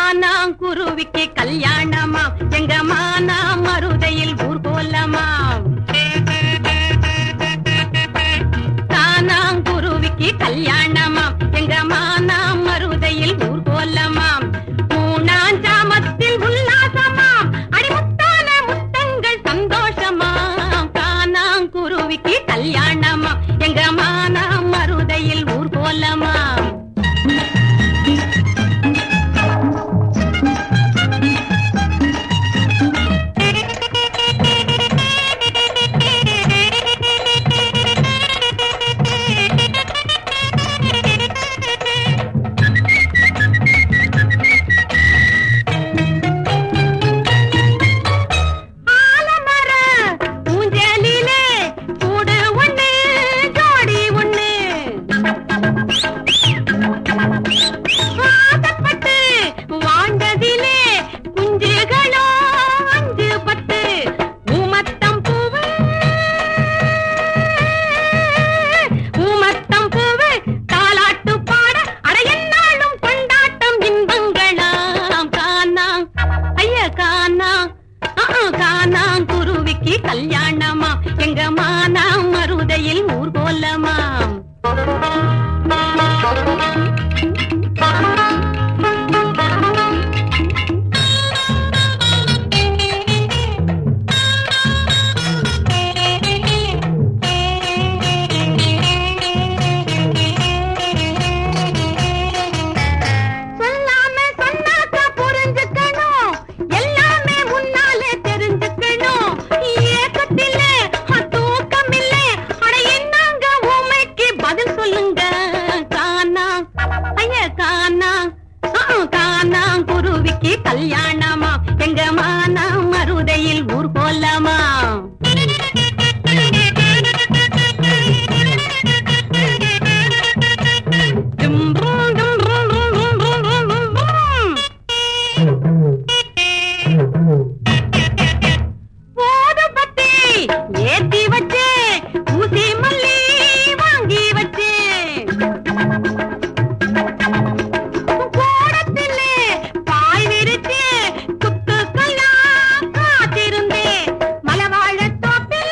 காணாங்குருவிக்கு கல்யாணமா எங்க மானா மருதையில் ஊர் கோலமா காணாங்குருவிக்கு கல்யாணமா எங்க மானா மருதையில் ஊர் கோலமா மூணாஞ்சாமத்தில் உல்லாசமாம் அடிமுத்தான முத்தங்கள் சந்தோஷமாம் காணாங்குருவிக்கு கல்யாணமா எங்க மானா மருதையில் ஊர் கோலமா ஆலமர ஊஞ்சலிலே கூடு ஒண்ணு ஜோடி ஒண்ணு ஆசைப்பட்டு வாழ்ந்ததிலே குஞ்சுகளோ அஞ்சு பத்து ஊமத்தம் பூவு ஊமத்தம் பூவு தாலாட்டு பாட அடையன்னாலும் கொண்டாட்டம் இன்பங்களாம் காணா ஐய காணா காணா குருவிக்கு கல்யாணமா எங்க மானா மருதையில் ஊர் கோலமாம் சொல்லாம சொன்னாக்க புரிஞ்சுக்கணும் எல்லாமே முன்னாலே தெரிஞ்சுக்கணும் ஏக்கத்திலே தூக்கமில்லை அட என்னங்க உமைக்கு பதில் சொல்லுங்க காணா ஐய காணா அஹ், காணா குருவிக்கு கல்யாணமா எங்க மானா மருதையில் ஊர் போலாமா டும் டும் டும் டும் டும் டும் டும் டும் டும் டும். போது பத்தி ஏத்தி வச்சு ஊசி மல்லி வாங்கி வச்சு கூடத்திலே பாய் விரிச்சு குத்துக்கெல்லாம் காத்திருந்தேன் மலவாழத் தோப்பில்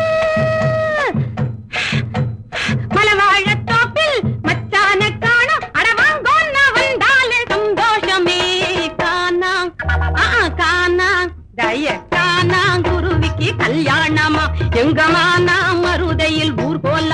மலவாழத் தோப்பில் மச்சான காணோம் அடவாங்கோன்ன வந்தாலே சந்தோஷமே காணா ஆ காணா தய காணா குருவிக்கு கல்யாணமா எங்க மானா மருதையில் ஊர் போல